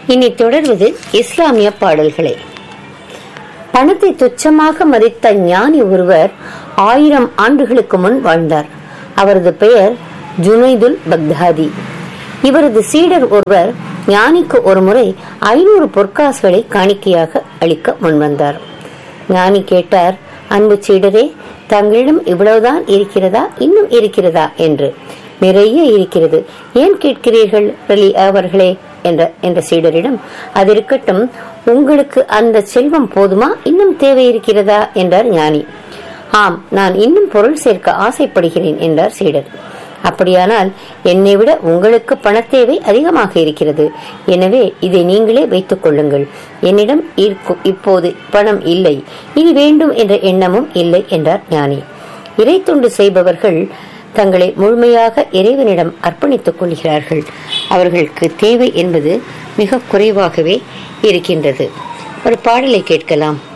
இனி தொடர்வது இஸ்லாமிய பாடல்களே பணத்தை துச்சமாக மதித்த ஞானி ஒருவர் ஆயிரம் ஆண்டுகளுக்கு முன் வாழ்ந்தார் அவரது பெயர் ஜுனைதுல் பக்தாதி இவரது சீடர் ஒருவர் ஞானிக்கு ஒரு முறை ஐநூறு பொற்காசுகளை காணிக்கையாக அளிக்க முன்வந்தார் ஞானி கேட்டார் அன்பு சீடரே தங்களிடம் இவ்வளவுதான் இருக்கிறதா இன்னும் இருக்கிறதா என்று நிறைய இருக்கிறது ஏன் கேட்கிறீர்கள் ரலி அவர்களே என்ற என்ற சீடரிடம் அது இருக்கட்டும் உங்களுக்கு அந்த செல்வம் போதுமா இன்னும் தேவை இருக்கிறதா என்றார் ஞானி ஆம் நான் இன்னும் பொருள் சேர்க்க ஆசைப்படுகிறேன் என்றார் சீடர் அப்படியானால் என்னை விட உங்களுக்கு பணத்தேவை அதிகமாக இருக்கிறது எனவே இதை நீங்களே வைத்துக் கொள்ளுங்கள் என்னிடம் இருக்கும் இப்போது பணம் இல்லை இனி வேண்டும் என்ற எண்ணமும் இல்லை என்றார் ஞானி இறை தொண்டு செய்பவர்கள் தங்களை முழுமையாக இறைவனிடம் அர்ப்பணித்துக் கொள்கிறார்கள் அவர்களுக்கு தேவை என்பது மிக குறைவாகவே இருக்கின்றது ஒரு பாடலை கேட்கலாம்